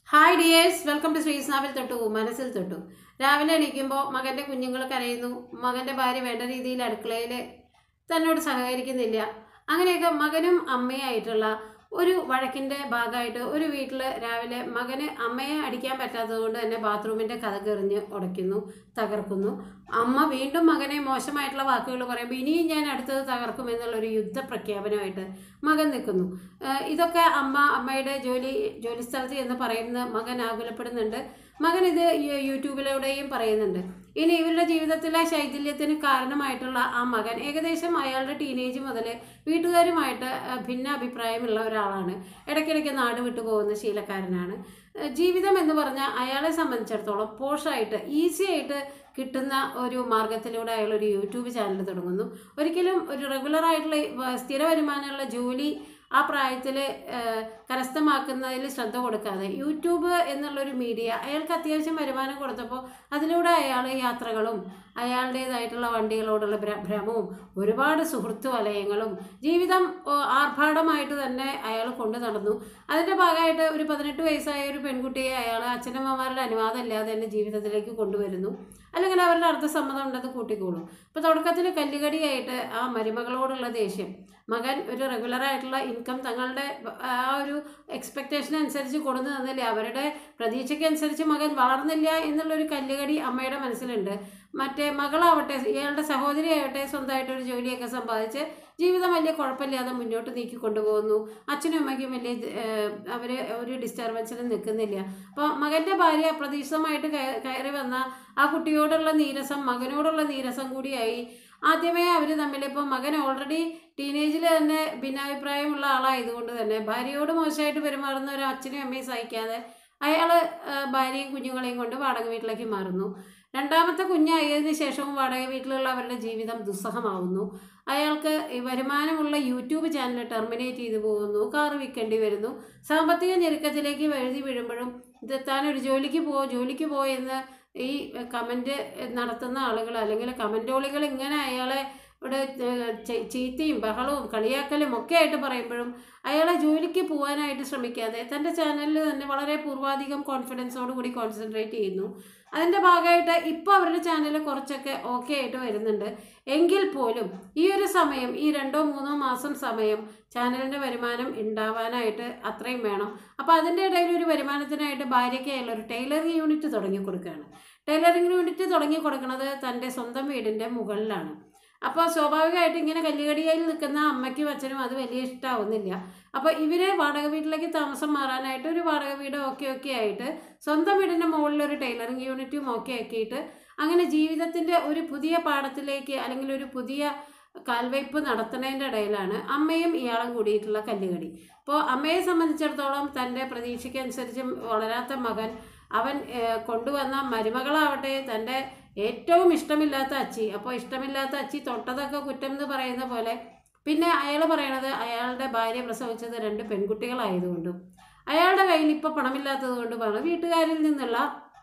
hi dears welcome to ശ്രീസ്നാവിൽ തൊട്ടു മനസ്സിൽ തൊട്ടു രാവിലെ എണീക്കുമ്പോൾ മകൻ്റെ കുഞ്ഞുങ്ങൾ കരയുന്നു മകൻ്റെ ഭാര്യ വേണ്ട രീതിയിൽ അടുക്കളയിൽ തന്നോട് സഹകരിക്കുന്നില്ല അങ്ങനെയൊക്കെ മകനും അമ്മയായിട്ടുള്ള ഒരു വഴക്കിൻ്റെ ഭാഗമായിട്ട് ഒരു വീട്ടിൽ രാവിലെ മകന് അമ്മയെ അടിക്കാൻ പറ്റാത്തത് കൊണ്ട് തന്നെ ബാത്റൂമിൻ്റെ കഥകെറിഞ്ഞ് ഉടയ്ക്കുന്നു തകർക്കുന്നു അമ്മ വീണ്ടും മകനെ മോശമായിട്ടുള്ള വാക്കുകൾ പറയുമ്പോൾ ഇനിയും ഞാൻ അടുത്തത് തകർക്കും എന്നുള്ളൊരു യുദ്ധപ്രഖ്യാപനമായിട്ട് മകൻ നിൽക്കുന്നു ഏഹ് ഇതൊക്കെ അമ്മ അമ്മയുടെ ജോലി ജോലി സ്ഥലത്ത് എന്ന് പറയുന്ന മകൻ ആകുലപ്പെടുന്നുണ്ട് മകൻ ഇത് യൂ- യൂട്യൂബിലൂടെയും പറയുന്നുണ്ട് ഇനി ഇവരുടെ ജീവിതത്തിലെ ശൈഥില്യത്തിന് കാരണമായിട്ടുള്ള ആ മകൻ ഏകദേശം അയാളുടെ ടീനേജ് മുതൽ വീട്ടുകാരുമായിട്ട് ഏഹ് ഭിന്ന അഭിപ്രായമുള്ള ഒരാളാണ് ഇടയ്ക്കിടയ്ക്ക് നാട് വിട്ടു പോകുന്ന ശീലക്കാരനാണ് ഏഹ് ജീവിതം എന്ന് പറഞ്ഞാൽ അയാളെ സംബന്ധിച്ചിടത്തോളം പോഷായിട്ട് ഈസി ആയിട്ട് കിട്ടുന്ന ഒരു മാർഗത്തിലൂടെ അയാൾ ഒരു യൂട്യൂബ് ചാനൽ തുടങ്ങുന്നു ഒരിക്കലും ഒരു റെഗുലർ ആയിട്ടുള്ള വ- സ്ഥിര വരുമാനമുള്ള ജോലി ആ പ്രായത്തിൽ കരസ്ഥമാക്കുന്നതിൽ ശ്രദ്ധ കൊടുക്കാതെ യൂട്യൂബ് എന്നുള്ളൊരു മീഡിയ അയാൾക്ക് അത്യാവശ്യം വരുമാനം കൊടുത്തപ്പോൾ അതിലൂടെ അയാൾ യാത്രകളും അയാളുടേതായിട്ടുള്ള വണ്ടികളോടുള്ള ഭ്ര- ഭ്രമവും ഒരുപാട് സുഹൃത്തു വലയങ്ങളും ജീവിതം ഓ, ആർഭാടമായിട്ട് തന്നെ അയാൾ കൊണ്ടു നടന്നു അതിൻ്റെ ഭാഗമായിട്ട് ഒരു പതിനെട്ട് വയസ്സായ ഒരു പെൺകുട്ടിയെ അയാൾ അച്ഛനമ്മമാരുടെ അനുവാദം ഇല്ലാതെ തന്നെ ജീവിതത്തിലേക്ക് കൊണ്ടുവരുന്നു അല്ലെങ്കിൽ അവരുടെ അർദ്ധസമ്മതം ഉണ്ടെന്ന് കൂട്ടിക്കോളും അപ്പോൾ തുടക്കത്തിൽ കല്ലുകടിയായിട്ട് ആ മരുമകളോടുള്ള ദേഷ്യം മകൻ ഒരു റെഗുലർ ആയിട്ടുള്ള ഇൻകം തങ്ങളുടെ ആ ഒരു എക്സ്പെക്റ്റേഷൻ അനുസരിച്ച് കൊടുന്നു തന്നില്ല അവരുടെ പ്രതീക്ഷയ്ക്ക് അനുസരിച്ച് മകൻ വളർന്നില്ല എന്നുള്ളൊരു കല്ലുകടി അമ്മയുടെ മനസ്സിലുണ്ട് മറ്റേ മകളാവട്ടെ ഇയാളുടെ സഹോദരിയാവട്ടെ സ്വന്തമായിട്ടൊരു ജോലിയൊക്കെ സമ്പാദിച്ച് ജീവിതം വലിയ കുഴപ്പമില്ലാതെ മുന്നോട്ട് നീക്കി കൊണ്ടുപോകുന്നു അച്ഛനും അമ്മയ്ക്കും വലിയ അവർ ഒരു ഡിസ്റ്റർബൻസിനും നിൽക്കുന്നില്ല അപ്പോൾ മകൻ്റെ ഭാര്യ അപ്രതീക്ഷിതമായിട്ട് കയ- കയറി വന്ന ആ കുട്ടിയോടുള്ള നീരസം മകനോടുള്ള നീരസം കൂടിയായി ആദ്യമേ അവർ തമ്മിൽ ഇപ്പോൾ മകൻ ഓൾറെഡി ടീനേജിൽ തന്നെ ഭിന്നാഭിപ്രായമുള്ള ആളായതുകൊണ്ട് തന്നെ ഭാര്യയോട് മോശമായിട്ട് പെരുമാറുന്ന ഒരു അച്ഛനും അമ്മയും സഹിക്കാതെ അയാൾ ഭാര്യയും കുഞ്ഞുങ്ങളെയും കൊണ്ട് വാടക വീട്ടിലേക്ക് മാറുന്നു രണ്ടാമത്തെ കുഞ്ഞായതിനു ശേഷവും വാടക വീട്ടിലുള്ള അവരുടെ ജീവിതം ദുസ്സഹമാവുന്നു അയാൾക്ക് ഈ വരുമാനമുള്ള യൂട്യൂബ് ചാനൽ ടെർമിനേറ്റ് ചെയ്തു പോകുന്നു കാറ് വിൽക്കേണ്ടി വരുന്നു സാമ്പത്തിക ഞെരുക്കത്തിലേക്ക് വഴുതി വീഴുമ്പോഴും ഇത് താൻ ഒരു ജോലിക്ക് പോ ജോലിക്ക് പോ എന്ന് ഈ കമൻറ്റ് നടത്തുന്ന ആളുകൾ അല്ലെങ്കിൽ കമൻറ്റോളികൾ ഇങ്ങനെ അയാളെ ഇവിടെ ഏഹ്, ചീ- ചീത്തയും ബഹളവും കളിയാക്കലും ഒക്കെ ആയിട്ട് പറയുമ്പോഴും അയാളെ ജോലിക്ക് പോകാനായിട്ട് ശ്രമിക്കാതെ തൻ്റെ ചാനലിൽ തന്നെ വളരെ പൂർവാധികം കോൺഫിഡൻസോട് കൂടി കോൺസെൻട്രേറ്റ് ചെയ്യുന്നു അതിൻ്റെ ഭാഗമായിട്ട് ഇപ്പോൾ അവരുടെ ചാനൽ കുറച്ചൊക്കെ ഓക്കെ ആയിട്ട് വരുന്നുണ്ട് എങ്കിൽ പോലും ഈ ഒരു സമയം ഈ രണ്ടോ മൂന്നോ മാസം സമയം ചാനലിൻ്റെ വരുമാനം ഉണ്ടാവാനായിട്ട് അത്രയും വേണം അപ്പോൾ അതിൻ്റെ ഇടയിൽ ഒരു വരുമാനത്തിനായിട്ട് ഭാര്യയ്ക്ക് അയാൾ ഒരു ടൈലറിംഗ് യൂണിറ്റ് തുടങ്ങി കൊടുക്കുകയാണ് ടൈലറിംഗ് യൂണിറ്റ് തുടങ്ങി കൊടുക്കുന്നത് തൻ്റെ സ്വന്തം വീടിൻ്റെ മുകളിലാണ് അപ്പോൾ സ്വാഭാവികമായിട്ട് ഇങ്ങനെ കല്ലുകടിയായി നിൽക്കുന്ന അമ്മയ്ക്കും അച്ഛനും അത് വലിയ ഇഷ്ടമാവുന്നില്ല അപ്പോൾ ഇവർ വാടക വീട്ടിലേക്ക് താമസം മാറാനായിട്ട് ഒരു വാടക വീട് ഒക്കെ ഒക്കെ ആയിട്ട് സ്വന്തം വീടിൻ്റെ മുകളിൽ ഒരു ടൈലറിംഗ് യൂണിറ്റും ഒക്കെ ആക്കിയിട്ട് അങ്ങനെ ജീവിതത്തിൻ്റെ ഒരു പുതിയ പാഠത്തിലേക്ക് അല്ലെങ്കിൽ ഒരു പുതിയ കാൽവയ്പ് നടത്തുന്നതിൻ്റെ ഇടയിലാണ് അമ്മയും ഇയാളും കൂടിയിട്ടുള്ള കല്ലുകടി അപ്പോൾ അമ്മയെ സംബന്ധിച്ചിടത്തോളം തൻ്റെ പ്രതീക്ഷയ്ക്കനുസരിച്ച് വളരാത്ത മകൻ അവൻ ഏഹ്, കൊണ്ടുവന്ന മരുമകളാവട്ടെ തൻ്റെ ഏറ്റവും ഇഷ്ടമില്ലാത്ത അച്ചി അപ്പോൾ ഇഷ്ടമില്ലാത്ത അച്ചി തൊട്ടതൊക്കെ കുറ്റം എന്ന് പറയുന്ന പോലെ പിന്നെ അയാൾ പറയണത് അയാളുടെ ഭാര്യ പ്രസവിച്ചത് രണ്ട് പെൺകുട്ടികളായതുകൊണ്ടും അയാളുടെ കയ്യിൽ ഇപ്പോൾ പണമില്ലാത്തത് കൊണ്ടുമാണ് വീട്ടുകാരിൽ നിന്നുള്ള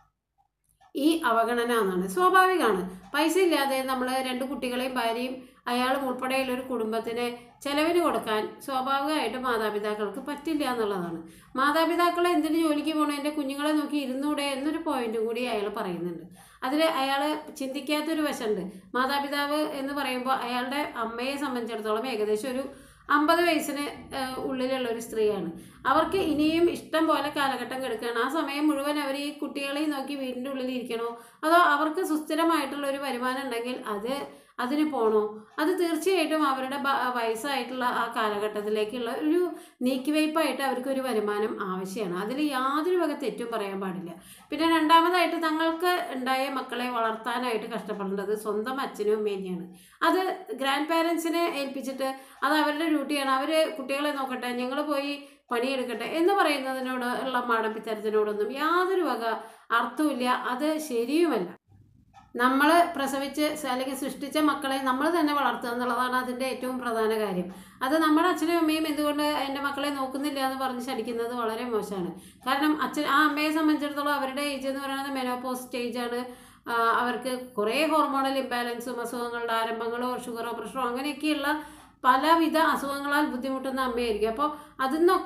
ഈ അവഗണന എന്നാണ് സ്വാഭാവികമാണ് പൈസ ഇല്ലാതെ നമ്മൾ രണ്ട് കുട്ടികളെയും ഭാര്യയും അയാളും ഉൾപ്പെടെയുള്ള ഒരു കുടുംബത്തിന് ചെലവിന് കൊടുക്കാൻ സ്വാഭാവികമായിട്ട് മാതാപിതാക്കൾക്ക് പറ്റില്ല എന്നുള്ളതാണ് മാതാപിതാക്കളെ എന്തിന് ജോലിക്ക് പോകണം എൻ്റെ കുഞ്ഞുങ്ങളെ നോക്കി ഇരുന്നൂടെ എന്നൊരു പോയിന്റും കൂടി അയാൾ പറയുന്നുണ്ട് അതിൽ അയാൾ ചിന്തിക്കാത്തൊരു വശമുണ്ട് മാതാപിതാവ് എന്ന് പറയുമ്പോൾ അയാളുടെ അമ്മയെ സംബന്ധിച്ചിടത്തോളം ഏകദേശം ഒരു അമ്പത് വയസ്സിന് ഏഹ്, ഉള്ളിലുള്ള ഒരു സ്ത്രീയാണ് അവർക്ക് ഇനിയും ഇഷ്ടം പോലെ കാലഘട്ടം കിടക്കുകയാണ് ആ സമയം മുഴുവൻ അവർ ഈ കുട്ടികളെയും നോക്കി വീടിൻ്റെ ഉള്ളിൽ ഇരിക്കണോ അതോ അവർക്ക് സുസ്ഥിരമായിട്ടുള്ള ഒരു വരുമാനം ഉണ്ടെങ്കിൽ അത് അതിന് പോണോ അത് തീർച്ചയായിട്ടും അവരുടെ ബ- വയസ്സായിട്ടുള്ള ആ കാലഘട്ടത്തിലേക്കുള്ള ഒരു നീക്കിവയ്പ്പായിട്ട് അവർക്ക് ഒരു വരുമാനം ആവശ്യമാണ് അതിൽ യാതൊരു വക തെറ്റും പറയാൻ പാടില്ല പിന്നെ രണ്ടാമതായിട്ട് തങ്ങൾക്ക് ഉണ്ടായ മക്കളെ വളർത്താനായിട്ട് കഷ്ടപ്പെടേണ്ടത് സ്വന്തം അച്ഛനും അമ്മേനെയാണ് അത് ഗ്രാൻഡ് പാരൻസിനെ ഏൽപ്പിച്ചിട്ട് അത് അവരുടെ ഡ്യൂട്ടിയാണ് അവർ കുട്ടികളെ നോക്കട്ടെ ഞങ്ങൾ പോയി പണിയെടുക്കട്ടെ എന്ന് പറയുന്നതിനോട് ഉള്ള മാടമ്പിത്തരത്തിനോടൊന്നും യാതൊരു വക അർത്ഥവുമില്ല അത് ശരിയുമല്ല നമ്മൾ പ്രസവിച്ച് സ- അല്ലെങ്കിൽ സൃഷ്ടിച്ച മക്കളെ നമ്മൾ തന്നെ വളർത്തുക എന്നുള്ളതാണ് അതിൻ്റെ ഏറ്റവും പ്രധാന കാര്യം അത് നമ്മുടെ അച്ഛനും അമ്മയും എന്തുകൊണ്ട് എൻ്റെ മക്കളെ നോക്കുന്നില്ല എന്ന് പറഞ്ഞ് ശടിക്കുന്നത് വളരെ മോശമാണ് കാരണം അച്ഛൻ ആ അമ്മയെ സംബന്ധിച്ചിടത്തോളം അവരുടെ ഏജ് എന്ന് പറയുന്നത് മെനോപോസ് സ്റ്റേജാണ് അവർക്ക് കുറേ ഹോർമോണൽ ഇംബാലൻസും അസുഖങ്ങളുടെ ആരംഭങ്ങളോ ഷുഗറോ പ്രഷറോ അങ്ങനെയൊക്കെയുള്ള പലവിധ അസുഖങ്ങളാൽ ബുദ്ധിമുട്ടുന്ന അമ്മയായിരിക്കും അപ്പോൾ അതിൽ നിന്നൊക്കെ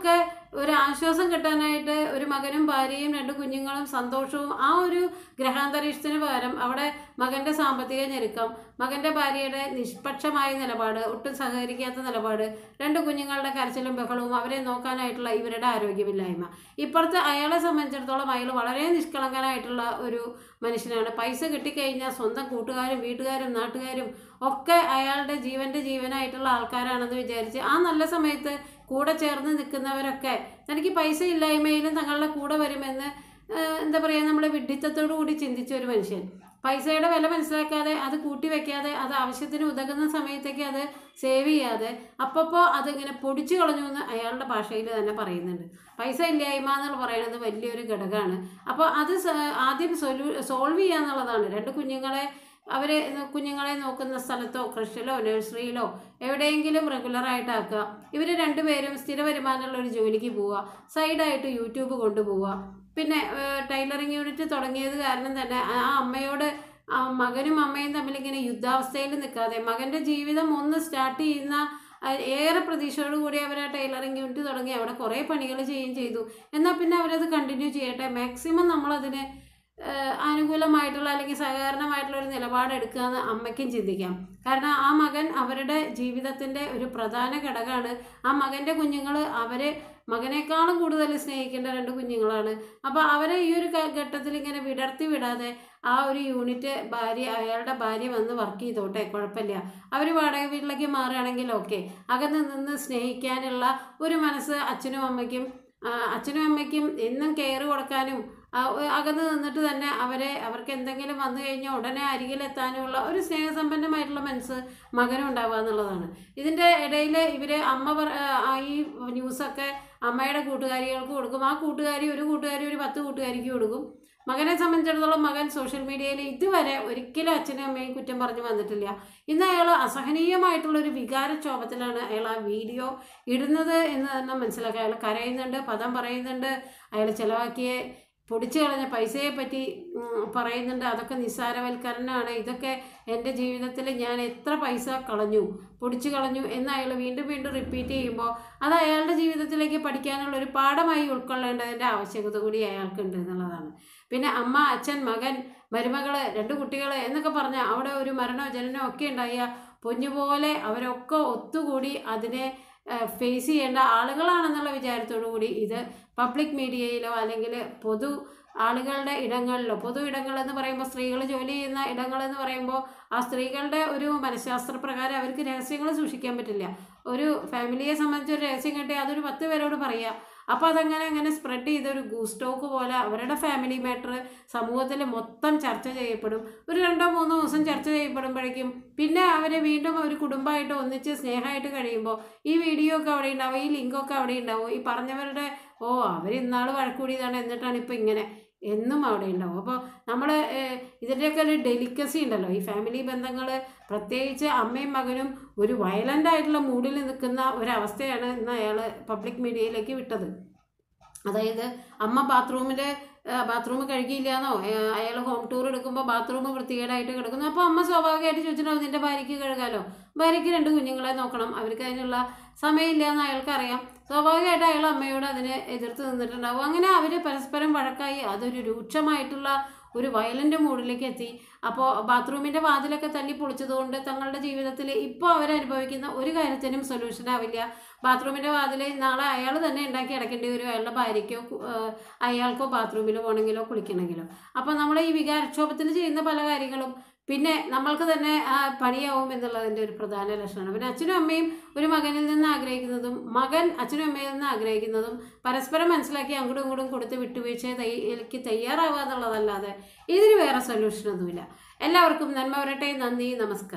ഒരു ആശ്വാസം കിട്ടാനായിട്ട് ഒരു മകനും ഭാര്യയും രണ്ട് കുഞ്ഞുങ്ങളും സന്തോഷവും ആ ഒരു ഗ്രഹാന്തരീക്ഷത്തിന് പകരം അവിടെ മകൻ്റെ സാമ്പത്തിക ഞെരുക്കം മകൻ്റെ ഭാര്യയുടെ നിഷ്പക്ഷമായ നിലപാട് ഒട്ടും സഹകരിക്കാത്ത നിലപാട് രണ്ട് കുഞ്ഞുങ്ങളുടെ കരച്ചിലും ബഹളവും അവരെ നോക്കാനായിട്ടുള്ള ഇവരുടെ ആരോഗ്യമില്ലായ്മ ഇപ്പുറത്ത് അയാളെ സംബന്ധിച്ചിടത്തോളം അയാൾ വളരെ നിഷ്കളങ്കനായിട്ടുള്ള ഒരു മനുഷ്യനാണ് പൈസ കിട്ടിക്കഴിഞ്ഞാൽ സ്വന്തം കൂട്ടുകാരും വീട്ടുകാരും നാട്ടുകാരും ഒക്കെ അയാളുടെ ജീവന്റെ ജീവനായിട്ടുള്ള ആൾക്കാരാണെന്ന് വിചാരിച്ച് ആ നല്ല സമയത്ത് കൂടെ ചേർന്ന് നിൽക്കുന്നവരൊക്കെ തനിക്ക് പൈസ ഇല്ലായ്മയിലും തങ്ങളുടെ കൂടെ വരുമെന്ന് ഏഹ്, എന്താ പറയുക നമ്മൾ വിഡ്ഢിത്തത്തോടു കൂടി ചിന്തിച്ച ഒരു മനുഷ്യൻ പൈസയുടെ വില മനസ്സിലാക്കാതെ അത് കൂട്ടി വെക്കാതെ അത് ആവശ്യത്തിന് ഉതകുന്ന സമയത്തേക്ക് അത് സേവ് ചെയ്യാതെ അപ്പപ്പോൾ അതിങ്ങനെ പൊടിച്ചു കളഞ്ഞു എന്ന് അയാളുടെ ഭാഷയിൽ തന്നെ പറയുന്നുണ്ട് പൈസ ഇല്ലായ്മ എന്നുള്ള പറയുന്നത് വലിയൊരു ഘടകമാണ് അപ്പോൾ അത് സ- ആദ്യം സൊല്യൂ സോൾവ് ചെയ്യുക എന്നുള്ളതാണ് രണ്ട് കുഞ്ഞുങ്ങളെ അവരെ കുഞ്ഞുങ്ങളെ നോക്കുന്ന സ്ഥലത്തോ കൃഷിയിലോ നഴ്സറിയിലോ എവിടെയെങ്കിലും റെഗുലറായിട്ട് ആക്കുക ഇവർ രണ്ടുപേരും സ്ഥിര വരുമാനമുള്ള ഒരു ജോലിക്ക് പോവുക സൈഡായിട്ട് യൂട്യൂബ് കൊണ്ടുപോവുക പിന്നെ ടൈലറിങ് യൂണിറ്റ് തുടങ്ങിയത് കാരണം തന്നെ ആ അമ്മയോട് ആ മകനും അമ്മയും തമ്മിൽ ഇങ്ങനെ യുദ്ധാവസ്ഥയിൽ നിൽക്കാതെ മകൻ്റെ ജീവിതം ഒന്ന് സ്റ്റാർട്ട് ചെയ്യുന്ന ആ, ഏറെ പ്രതീക്ഷയോട് കൂടി അവർ ആ ടൈലറിങ് യൂണിറ്റ് തുടങ്ങി അവിടെ കുറേ പണികൾ ചെയ്യുകയും ചെയ്തു എന്നാൽ പിന്നെ അവരത് കണ്ടിന്യൂ ചെയ്യട്ടെ മാക്സിമം നമ്മളതിന് ഏഹ് അനുകൂലമായിട്ടുള്ള അല്ലെങ്കിൽ സഹകരണമായിട്ടുള്ള ഒരു നിലപാടെടുക്കുക എന്ന് അമ്മയ്ക്കും ചിന്തിക്കാം കാരണം ആ മകൻ അവരുടെ ജീവിതത്തിൻ്റെ ഒരു പ്രധാന ഘടകമാണ് ആ മകൻ്റെ കുഞ്ഞുങ്ങൾ അവരെ മകനേക്കാളും കൂടുതൽ സ്നേഹിക്കേണ്ട രണ്ട് കുഞ്ഞുങ്ങളാണ് അപ്പോൾ അവരെ ഈ ഒരു ഘ- ഘട്ടത്തിൽ ഇങ്ങനെ വിടർത്തി വിടാതെ ആ ഒരു യൂണിറ്റ് ഭാര്യ അയാളുടെ ഭാര്യ വന്ന് വർക്ക് ചെയ്തോട്ടെ കുഴപ്പമില്ല അവർ വാടക വീട്ടിലേക്ക് മാറുകയാണെങ്കിൽ ഓക്കെ അകന്ന് നിന്ന് സ്നേഹിക്കാനുള്ള ഒരു മനസ്സ് അച്ഛനും അമ്മയ്ക്കും ആ, അച്ഛനും അമ്മയ്ക്കും എന്നും കെയർ കൊടുക്കാനും ആ, ഒ- അകന്ന് നിന്നിട്ട് തന്നെ അവരെ അവർക്ക് എന്തെങ്കിലും വന്നു കഴിഞ്ഞാൽ ഉടനെ അരികിലെത്താനുമുള്ള ഒരു സ്നേഹസമ്പന്നമായിട്ടുള്ള മനസ്സ് മകനും ഉണ്ടാവുക എന്നുള്ളതാണ് ഇതിൻ്റെ ഇടയിൽ ഇവർ അമ്മ പറ ആ, ഈ ന്യൂസൊക്കെ അമ്മയുടെ കൂട്ടുകാരികൾക്ക് കൊടുക്കും ആ കൂട്ടുകാരി ഒരു കൂട്ടുകാരി ഒരു പത്ത് കൂട്ടുകാരിക്ക് കൊടുക്കും മകനെ സംബന്ധിച്ചിടത്തോളം മകൻ സോഷ്യൽ മീഡിയയിൽ ഇതുവരെ ഒരിക്കലും അച്ഛനും അമ്മയും കുറ്റം പറഞ്ഞു വന്നിട്ടില്ല ഇന്ന് അയാൾ അസഹനീയമായിട്ടുള്ള ഒരു വികാരക്ഷോഭത്തിലാണ് അയാൾ ആ വീഡിയോ ഇടുന്നത് എന്ന് തന്നെ മനസ്സിലാക്കുക അയാൾ കരയുന്നുണ്ട് പദം പറയുന്നുണ്ട് അയാൾ ചിലവാക്കിയ പൊടിച്ചു കളഞ്ഞ പൈസയെ പറ്റി ഉം, പറയുന്നുണ്ട് അതൊക്കെ നിസ്സാരവൽക്കരണമാണ് ഇതൊക്കെ എൻ്റെ ജീവിതത്തിൽ ഞാൻ എത്ര പൈസ കളഞ്ഞു പൊടിച്ചു കളഞ്ഞു എന്ന് അയാൾ വീണ്ടും വീണ്ടും റിപ്പീറ്റ് ചെയ്യുമ്പോൾ അത് അയാളുടെ ജീവിതത്തിലേക്ക് പഠിക്കാനുള്ള ഒരു പാഠമായി ഉൾക്കൊള്ളേണ്ടതിൻ്റെ ആവശ്യകത കൂടി അയാൾക്കുണ്ട് എന്നുള്ളതാണ് പിന്നെ അമ്മ അച്ഛൻ മകൻ മരുമകള് രണ്ട് കുട്ടികൾ എന്നൊക്കെ പറഞ്ഞാൽ അവിടെ ഒരു മരണോ ജനനോ ഒക്കെ ഉണ്ടായ പൊഞ്ഞുപോലെ അവരൊക്കെ ഒത്തുകൂടി അതിനെ ഫേസ് ചെയ്യേണ്ട ആളുകളാണെന്നുള്ള വിചാരത്തോടു കൂടി ഇത് പബ്ലിക് മീഡിയയിലോ അല്ലെങ്കിൽ പൊതു ആളുകളുടെ ഇടങ്ങളിലോ പൊതു ഇടങ്ങൾ എന്ന് പറയുമ്പോൾ സ്ത്രീകൾ ജോലി ചെയ്യുന്ന ഇടങ്ങൾ എന്ന് പറയുമ്പോൾ ആ സ്ത്രീകളുടെ ഒരു മനഃശാസ്ത്രപ്രകാരം അവർക്ക് രഹസ്യങ്ങൾ സൂക്ഷിക്കാൻ പറ്റില്ല ഒരു ഫാമിലിയെ സംബന്ധിച്ച് ഒരു രഹസ്യം കിട്ടിയാൽ അതൊരു പത്ത് പേരോട് പറയുക അപ്പോൾ അതങ്ങനെ അങ്ങനെ സ്പ്രെഡ് ചെയ്ത ഒരു ഗൂസ്റ്റോക്ക് പോലെ അവരുടെ ഫാമിലി മാറ്റർ സമൂഹത്തിൽ മൊത്തം ചർച്ച ചെയ്യപ്പെടും ഒരു രണ്ടോ മൂന്നോ ദിവസം ചർച്ച ചെയ്യപ്പെടുമ്പോഴേക്കും പിന്നെ അവർ വീണ്ടും ഒരു കുടുംബമായിട്ട് ഒന്നിച്ച് സ്നേഹമായിട്ട് കഴിയുമ്പോൾ ഈ വീഡിയോ ഒക്കെ അവിടെ ഉണ്ടാവും ഈ ലിങ്കൊക്കെ അവിടെ ഉണ്ടാവും ഈ പറഞ്ഞവരുടെ ഓ അവർ ഇന്നാൾ വഴക്കൂടിയതാണ് എന്നിട്ടാണ് ഇപ്പോൾ ഇങ്ങനെ എന്നും അവിടെ ഉണ്ടാവും അപ്പോൾ നമ്മൾ ഇതിൻ്റെയൊക്കെ ഒരു ഡെലിക്കസി ഉണ്ടല്ലോ ഈ ഫാമിലി ബന്ധങ്ങൾ പ്രത്യേകിച്ച് അമ്മയും മകനും ഒരു വയലൻ്റ് ആയിട്ടുള്ള മൂഡിൽ നിൽക്കുന്ന ഒരവസ്ഥയാണ് ഇന്ന് അയാൾ പബ്ലിക് മീഡിയയിലേക്ക് വിട്ടത് അതായത് അമ്മ ബാത്റൂമിൽ ബാത്റൂം കഴുകിയില്ല എന്നോ അയാൾ ഹോം ടൂർ എടുക്കുമ്പോൾ ബാത്റൂം വൃത്തികേടായിട്ട് കിടക്കുന്നു അപ്പോൾ അമ്മ സ്വാഭാവികമായിട്ട് ചോദിച്ചിട്ടുണ്ടാവും നിന്റെ ഭാര്യയ്ക്ക് കഴുകാലോ ഭാര്യയ്ക്ക് രണ്ട് കുഞ്ഞുങ്ങളെ നോക്കണം അവർക്ക് അതിനുള്ള സമയമില്ല എന്ന് അയാൾക്കറിയാം സ്വാഭാവികമായിട്ട് അയാൾ അമ്മയോട് അതിനെ എതിർത്ത് നിന്നിട്ടുണ്ടാവും അങ്ങനെ അവർ പരസ്പരം വഴക്കായി അതൊരു രൂക്ഷമായിട്ടുള്ള ഒരു വയലൻ്റ് മൂഡിലേക്ക് എത്തി അപ്പോൾ ബാത്റൂമിൻ്റെ വാതിലൊക്കെ തല്ലി പൊളിച്ചതുകൊണ്ട് തങ്ങളുടെ ജീവിതത്തിൽ ഇപ്പോൾ അവരനുഭവിക്കുന്ന ഒരു കാര്യത്തിനും സൊല്യൂഷൻ ആവില്ല ബാത്റൂമിൻ്റെ വാതിൽ നാളെ അയാൾ തന്നെ ഉണ്ടാക്കി അടയ്ക്കേണ്ടി വരും അയാളുടെ ഭാര്യയ്ക്കോ കു- ഏഹ് അയാൾക്കോ ബാത്റൂമിൽ പോകണമെങ്കിലോ കുളിക്കണമെങ്കിലോ അപ്പോൾ നമ്മൾ ഈ വികാരക്ഷോഭത്തിൽ ചെയ്യുന്ന പല കാര്യങ്ങളും പിന്നെ നമ്മൾക്ക് തന്നെ ആ പണിയാവും എന്നുള്ളതിൻ്റെ ഒരു പ്രധാന ലക്ഷണമാണ് പിന്നെ അച്ഛനും അമ്മയും ഒരു മകനിൽ നിന്ന് ആഗ്രഹിക്കുന്നതും മകൻ അച്ഛനും അമ്മയിൽ നിന്ന് ആഗ്രഹിക്കുന്നതും പരസ്പരം മനസ്സിലാക്കി അങ്ങോട്ടും ഇങ്ങോട്ടും കൊടുത്ത് വിട്ടുവീഴ്ച തയ്യലേക്ക് തയ്യാറാവുക എന്നുള്ളതല്ലാതെ ഇതിന് വേറെ സൊല്യൂഷനൊന്നുമില്ല എല്ലാവർക്കും നന്മ വരട്ടെ നന്ദി നമസ്കാരം